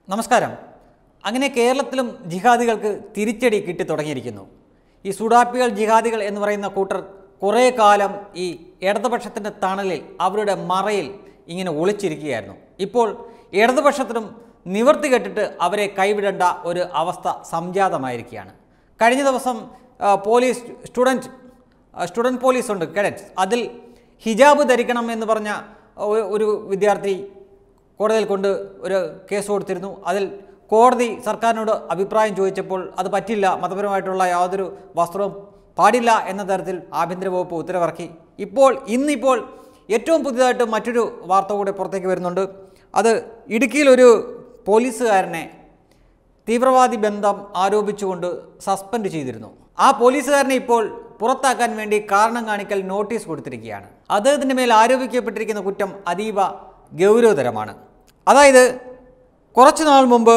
നമസ്കാരം അങ്ങനെ കേരളത്തിലും ജിഹാദികൾക്ക് തിരിച്ചടി കിട്ടി തുടങ്ങിയിരിക്കുന്നു ഈ സുഡാപ്പികൾ ജിഹാദികൾ എന്ന് പറയുന്ന കൂട്ടർ കുറേ കാലം ഈ ഇടതുപക്ഷത്തിൻ്റെ തണലിൽ അവരുടെ മറയിൽ ഇങ്ങനെ ഒളിച്ചിരിക്കുകയായിരുന്നു ഇപ്പോൾ ഇടതുപക്ഷത്തിനും നിവർത്തി കെട്ടിട്ട് അവരെ കൈവിടേണ്ട ഒരു അവസ്ഥ സംജാതമായിരിക്കുകയാണ് കഴിഞ്ഞ ദിവസം ആ, പോലീസ് സ്റ്റുഡൻറ്റ് സ്റ്റുഡൻറ്റ് പോലീസ് ഉണ്ട് കേഡറ്റ്സ് അതിൽ ഹിജാബ് ധരിക്കണം എന്ന് പറഞ്ഞ ഒ- ഒരു വിദ്യാർത്ഥി കോടതിയിൽ കൊണ്ട് ഒരു കേസ് കൊടുത്തിരുന്നു അതിൽ കോടതി സർക്കാരിനോട് അഭിപ്രായം ചോദിച്ചപ്പോൾ അത് പറ്റില്ല മതപരമായിട്ടുള്ള യാതൊരു വസ്ത്രവും പാടില്ല എന്ന തരത്തിൽ ആഭ്യന്തര വകുപ്പ് ഉത്തരവിറക്കി ഇപ്പോൾ ഇന്നിപ്പോൾ ഏറ്റവും പുതിയതായിട്ട് മറ്റൊരു വാർത്ത കൂടെ പുറത്തേക്ക് വരുന്നുണ്ട് അത് ഇടുക്കിയിലൊരു പോലീസുകാരനെ തീവ്രവാദി ബന്ധം ആരോപിച്ചുകൊണ്ട് സസ്പെൻഡ് ചെയ്തിരുന്നു ആ പോലീസുകാരനെ ഇപ്പോൾ പുറത്താക്കാൻ വേണ്ടി കാരണം കാണിക്കൽ നോട്ടീസ് കൊടുത്തിരിക്കുകയാണ് അദ്ദേഹത്തിൻ്റെ മേൽ ആരോപിക്കപ്പെട്ടിരിക്കുന്ന കുറ്റം അതീവ ഗൗരവതരമാണ് അതായത് കുറച്ചു നാൾ മുമ്പ്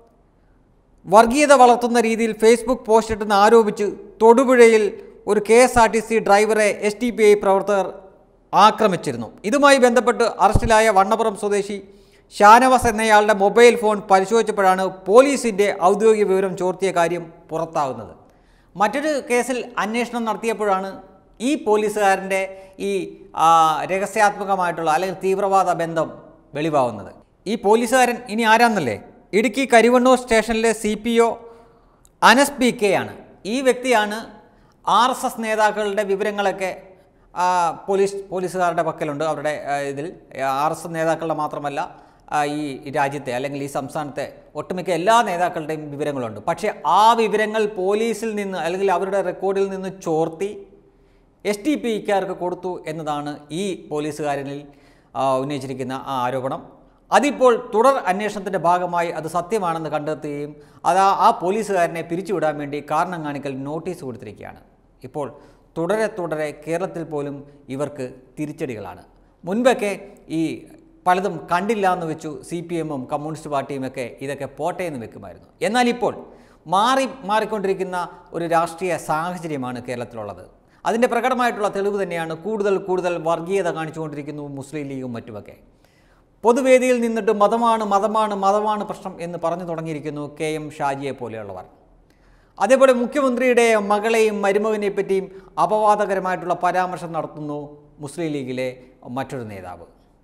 വർഗീയത വളർത്തുന്ന രീതിയിൽ ഫേസ്ബുക്ക് പോസ്റ്റ് ഇട്ടെന്ന് ആരോപിച്ച് തൊടുപുഴയിൽ ഒരു K S R T C ഡ്രൈവറെ എസ് ടി പി ഐ പ്രവർത്തകർ ആക്രമിച്ചിരുന്നു ഇതുമായി ബന്ധപ്പെട്ട് അറസ്റ്റിലായ വണ്ണപ്പുറം സ്വദേശി ഷാനവാസ് എന്നയാളുടെ മൊബൈൽ ഫോൺ പരിശോധിച്ചപ്പോഴാണ് പോലീസിൻ്റെ ഔദ്യോഗിക വിവരം ചോർത്തിയ കാര്യം പുറത്താകുന്നത് മറ്റൊരു കേസിൽ അന്വേഷണം നടത്തിയപ്പോഴാണ് ഈ പോലീസുകാരൻ്റെ ഈ ആ, രഹസ്യാത്മകമായിട്ടുള്ള അല്ലെങ്കിൽ തീവ്രവാദ ബന്ധം വെളിവാകുന്നത് ഈ പോലീസുകാരൻ ഇനി ആരാന്നല്ലേ ഇടുക്കി കരിവണ്ണൂർ സ്റ്റേഷനിലെ C P O Anas P K ആണ് ഈ വ്യക്തിയാണ് ആർ എസ് എസ് നേതാക്കളുടെ വിവരങ്ങളൊക്കെ ആ, പോലീസ് പോലീസുകാരുടെ പക്കലുണ്ട് അവരുടെ ആ, ഇതിൽ ആർ എസ് എസ് നേതാക്കളുടെ മാത്രമല്ല ആ, ഈ രാജ്യത്തെ അല്ലെങ്കിൽ ഈ സംസ്ഥാനത്തെ ഒട്ടുമിക്ക എല്ലാ നേതാക്കളുടെയും വിവരങ്ങളുണ്ട് പക്ഷേ ആ വിവരങ്ങൾ പോലീസിൽ നിന്ന് അല്ലെങ്കിൽ അവരുടെ റെക്കോർഡിൽ നിന്ന് ചോർത്തി എസ് ടി പി ഇക്കാർക്ക് കൊടുത്തു എന്നതാണ് ഈ പോലീസുകാരനിൽ ആ, ഉന്നയിച്ചിരിക്കുന്ന ആ ആരോപണം അതിപ്പോൾ തുടർ അന്വേഷണത്തിൻ്റെ ഭാഗമായി അത് സത്യമാണെന്ന് കണ്ടെത്തുകയും അത് ആ- ആ പോലീസുകാരനെ പിരിച്ചുവിടാൻ വേണ്ടി കാരണം കാണിക്കൽ നോട്ടീസ് കൊടുത്തിരിക്കുകയാണ് ഇപ്പോൾ തുടരെ തുടരെ കേരളത്തിൽ പോലും ഇവർക്ക് തിരിച്ചടികളാണ് മുൻപൊക്കെ ഈ പലതും കണ്ടില്ല എന്ന് വെച്ചു സി പി എമ്മും കമ്മ്യൂണിസ്റ്റ് പാർട്ടിയും ഒക്കെ ഇതൊക്കെ പോട്ടെ എന്ന് വെക്കുമായിരുന്നു എന്നാൽ ഇപ്പോൾ മാറി മാറിക്കൊണ്ടിരിക്കുന്ന ഒരു രാഷ്ട്രീയ സാഹചര്യമാണ് കേരളത്തിലുള്ളത് അതിൻ്റെ പ്രകടമായിട്ടുള്ള തെളിവ് തന്നെയാണ് കൂടുതൽ കൂടുതൽ വർഗീയത കാണിച്ചുകൊണ്ടിരിക്കുന്നു മുസ്ലിം ലീഗും മറ്റുമൊക്കെ പൊതുവേദിയിൽ നിന്നിട്ട് മതമാണ് മതമാണ് മതമാണ് പ്രശ്നം എന്ന് പറഞ്ഞു തുടങ്ങിയിരിക്കുന്നു കെ എം ഷാജിയെ പോലെയുള്ളവർ അതേപോലെ മുഖ്യമന്ത്രിയുടെ മകളെയും മരുമകനെ പറ്റിയും അപവാദകരമായിട്ടുള്ള പരാമർശം നടത്തുന്നു മുസ്ലിം ലീഗിലെ മറ്റൊരു നേതാവ്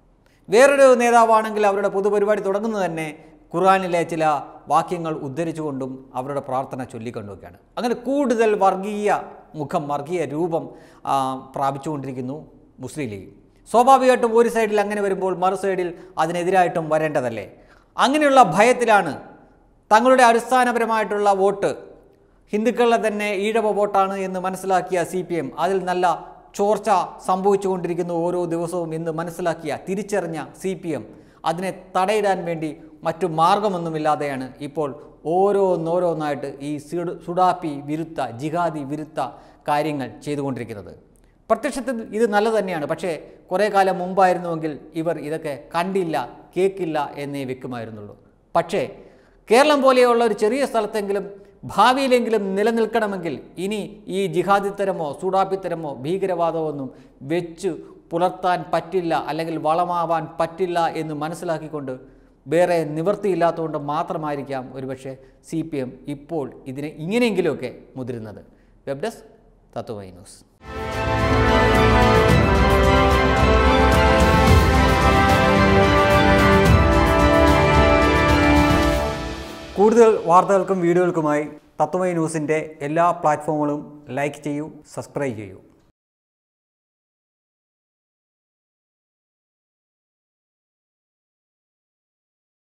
വേറൊരു നേതാവാണെങ്കിൽ അവരുടെ പൊതുപരിപാടി തുടങ്ങുന്നത് തന്നെ ഖുർആാനിലെ ചില വാക്യങ്ങൾ ഉദ്ധരിച്ചുകൊണ്ടും അവരുടെ പ്രാർത്ഥന ചൊല്ലിക്കൊണ്ടുമൊക്കെയാണ് അങ്ങനെ കൂടുതൽ വർഗീയ മുഖം വർഗീയ രൂപം ആ, പ്രാപിച്ചുകൊണ്ടിരിക്കുന്നു മുസ്ലിം ലീഗ് സ്വാഭാവികമായിട്ടും ഒരു സൈഡിൽ അങ്ങനെ വരുമ്പോൾ മറു സൈഡിൽ അതിനെതിരായിട്ടും വരേണ്ടതല്ലേ അങ്ങനെയുള്ള ഭയത്തിലാണ് തങ്ങളുടെ അടിസ്ഥാനപരമായിട്ടുള്ള വോട്ട് ഹിന്ദുക്കളുടെ തന്നെ ഈഴവ വോട്ടാണ് എന്ന് മനസ്സിലാക്കിയ സി പി എം അതിൽ നല്ല ചോർച്ച സംഭവിച്ചുകൊണ്ടിരിക്കുന്നു ഓരോ ദിവസവും എന്ന് മനസ്സിലാക്കിയ തിരിച്ചറിഞ്ഞ സി പി എം അതിനെ തടയിടാൻ വേണ്ടി മറ്റു മാർഗമൊന്നുമില്ലാതെയാണ് ഇപ്പോൾ ഓരോന്നോരോന്നായിട്ട് ഈ സിഡു സുഡാപ്പി വിരുദ്ധ ജിഹാദി വിരുദ്ധ കാര്യങ്ങൾ ചെയ്തുകൊണ്ടിരിക്കുന്നത് പ്രത്യക്ഷത്തിൽ ഇത് നല്ലത് തന്നെയാണ് പക്ഷേ കുറേ കാലം മുമ്പായിരുന്നുവെങ്കിൽ ഇവർ ഇതൊക്കെ കണ്ടില്ല കേൾക്കില്ല എന്നേ വെക്കുമായിരുന്നുള്ളൂ പക്ഷേ കേരളം പോലെയുള്ള ഒരു ചെറിയ സ്ഥലത്തെങ്കിലും ഭാവിയിലെങ്കിലും നിലനിൽക്കണമെങ്കിൽ ഇനി ഈ ജിഹാദിത്തരമോ സൂഡാപ്പിത്തരമോ ഭീകരവാദമോ ഒന്നും വെച്ച് പുലർത്താൻ പറ്റില്ല അല്ലെങ്കിൽ വളമാവാൻ പറ്റില്ല എന്ന് മനസ്സിലാക്കിക്കൊണ്ട് വേറെ നിവൃത്തിയില്ലാത്തതുകൊണ്ട് മാത്രമായിരിക്കാം ഒരുപക്ഷെ സി പി എം ഇപ്പോൾ ഇതിനെ ഇങ്ങനെയെങ്കിലുമൊക്കെ മുതിരുന്നത് വെബ് ഡെസ്ക് തത്വമൈ ന്യൂസ് കൂടുതൽ വാർത്തകൾക്കും വീഡിയോകൾക്കുമായി തത്വമൈ ന്യൂസിൻ്റെ എല്ലാ പ്ലാറ്റ്ഫോമുകളും ലൈക്ക് ചെയ്യൂ സബ്സ്ക്രൈബ് ചെയ്യൂ